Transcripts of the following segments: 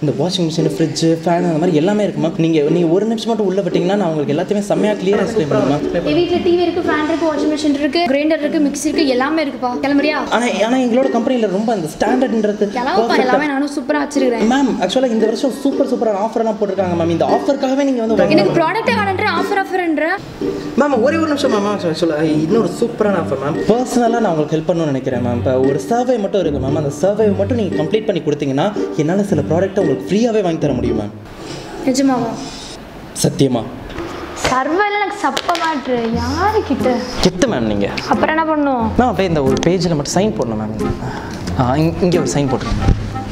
இந்த washing machine fridge fan அந்த மாதிரி எல்லாமே இருக்கு மேம் நீங்கள் நீங்கள் ஒரு நிமிஷம் மட்டும் உள்ள விட்டீங்கன்னா நான் உங்களுக்கு எல்லாத்தையுமே செம்மையாக கிளியராக எக்ஸ்பிளைன் பண்ணுவேன் மேம் என் வீட்டில் டிவி இருக்கு ஃபேன் இருக்கு வாஷிங் மிஷின் இருக்கு கிரைண்டர் இருக்கு மிக்ஸி இருக்கு எல்லாமே இருக்குப்பா கிளம்புறியா ஆனால் ஆனால் எங்களோட கம்பெனியில் ரொம்ப அந்த ஸ்டாண்டர்ட்ன்றது கிளம்புப்பா எல்லாமே நானும் சூப்பராக வச்சிருக்கிறேன் மேம் ஆக்சுவலாக இந்த வருஷம் சூப்பர் சூப்பரான ஆஃபர்லாம் போட்டிருக்காங்க மேம் இந்த ஆஃபருக்காகவே நீங்கள் வந்து எனக்கு வாங்கலாம். ப்ராடக்ட்டை வேணுன்ற ஆஃபர் ஆஃபர்ன்ற மேம் ஒரே ஒரு நிமிஷம் மேம் ஆக்சுவலாக இன்னொரு சூப்பரான ஆஃபர் மேம் பர்சனலாக நான் உங்களுக்கு ஹெல்ப் பண்ணணும்னு நினைக்கிறேன் மேம் இப்போ ஒரு சர்வே மட்டும் இருக்குது மேம் அந்த சர்வே மட்டும் நீங்கள் கம்ப்ளீட் பண்ணி கொடுத்தீங்கன்னா என்னால் சில ப்ராடக்ட்டை உங்களுக்கு ஃப்ரீயாகவே வாங்கி தர முடியும் மேம் நிஜமாவா சத்தியமா சர்வல் எனக்கு சப்ப மாட்டு யாருக்கிட்ட எத்து மேம் நீங்கள் அப்புறம் என்ன பண்ணும் மேம் அப்படியே இந்த ஒரு பேஜில் மட்டும் சைன் போடணும் மேம் ஆ இங் இங்கே ஒரு சைன் போட்டுருங்க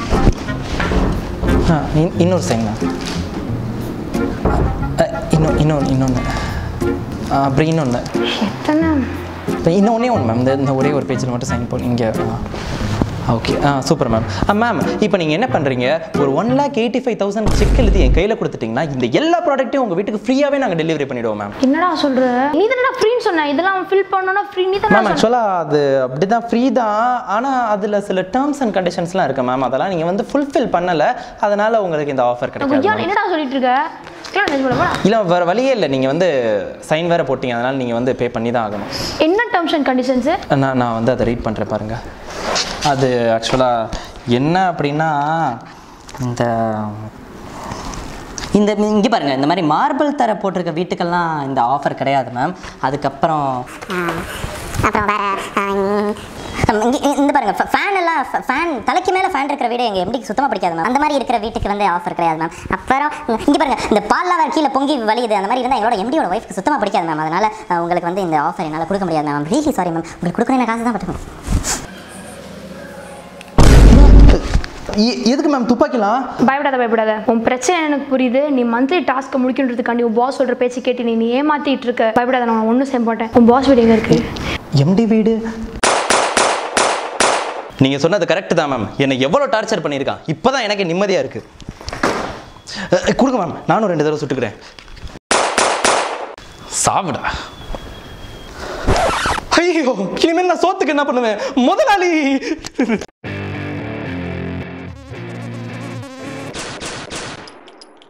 ஆ இன்- இன்னொரு சைன் மேம் இன்னொன்று இன்னொன்று இன்னொன்று அப்புறம் இன்னொன்று எத்தனை இப்போ இன்னும் ஒன்றே ஒன்று மேம் இந்த இந்த ஒரே ஒரு பேஜில் மட்டும் சைன் பண்ணி இங்கே ஓகே ஆ சூப்பர் மேம் ஆ மேம் இப்போ நீங்கள் என்ன பண்ணுறீங்க ஒரு one lakh eighty five thousand cheque எழுதி என் கையில் கொடுத்துட்டிங்கன்னா இந்த எல்லா ப்ராடக்ட்டையும் உங்கள் வீட்டுக்கு ஃப்ரீயாகவே நாங்கள் டெலிவரி பண்ணிவிடுவோம் மேம் என்னடா சொல்ற நீ தானடா ஃப்ரீன்னு சொன்ன இதெல்லாம் ஃபில் பண்ணனும்னா ஃப்ரீ நீ தானே மேம் ஆக்சுவலாக அது அப்படி தான் ஃப்ரீ தான் ஆனால் அதில் சில டேர்ம்ஸ் அண்ட் கண்டிஷன்ஸ்லாம் இருக்குது மேம் அதெல்லாம் நீங்கள் வந்து ஃபுல்ஃபில் பண்ணலை அதனால் உங்களுக்கு இந்த ஆஃபர் கிடைக்காது ஐயா என்னடா சொல்லிட்டு இருக்க கேளு நிஜமா போடா. இல்லை வேறு வழியே இல்லை நீங்கள் வந்து சைன் வேறு போட்டீங்க அதனால் நீங்கள் வந்து பே பண்ணி தான் ஆகணும் என்ன டேர்ம்ஸ் அண்ட் கண்டிஷன்ஸ் நான் நான் வந்து அதை ரீட் பண்ணுறேன் பாருங்க அது ஆக்சுவலாக என்ன அப்படின்னா இந்த இந்த இங்கே பாருங்க இந்த மாதிரி மார்பிள் தர போட்டிருக்க வீட்டுக்கெல்லாம் இந்த ஆஃபர் கிடையாது மேம் அதுக்கப்புறம் அப்புறம் வேற ஆஹ், இங்க இந்த பாருங்க ஃபேன் எல்லாம் ஃபேன் தலைக்கு மேல ஃபேன் இருக்கிற வீடு எங்க எம்டிக்கு சுத்தமா பிடிக்காது மேம் அந்த மாதிரி இருக்கிற வீட்டுக்கு வந்து ஆஃபர் கிடையாது மேம் அப்புறம் இங்க பாருங்க இந்த பால்லாம் வேற கீழே பொங்கி வலியுது அந்த மாதிரி இருந்தா எங்களோட எம்டியோட ஒய்ஃப்க்கு சுத்தமா பிடிக்காது மேம் அதனால ஆஹ், உங்களுக்கு வந்து இந்த ஆஃபர் என்னால கொடுக்க முடியாது மேம் ரீலி சாரி மேம் உங்களுக்கு கொடுக்கணும் காசு தான் பட்டுக்கும் எ- எதுக்கு மேம் துப்பாக்கிலாம் பயப்படாத பயப்படாத உன் பிரச்சனை எனக்கு புரியுது நீ மந்த்லி டாஸ்க்கை முடிக்கணுன்றதுக்காண்டி உன் பாஸ் சொல்ற பேச்சு கேட்டு நீ நீ ஏமாத்திட்டு இருக்க பயப்படாத நான் ஒன்றும் செய்ய மாட்டேன் உன் பாஸ் வீடு எங்க இருக்கு எம்டி வீடு நீங்கள் சொன்னது கரெக்ட் தான் மேம் என்னை எவ்வளோ டார்ச்சர் பண்ணியிருக்கான் இப்போ தான் எனக்கு நிம்மதியாக இருக்குது கொடுங்க மேம் நானும் ரெண்டு தடவை சுட்டுக்கிறேன் சாவுடா ஐயோ இனிமேல் நான் சோத்துக்கு என்ன பண்ணுவேன் முதலாளி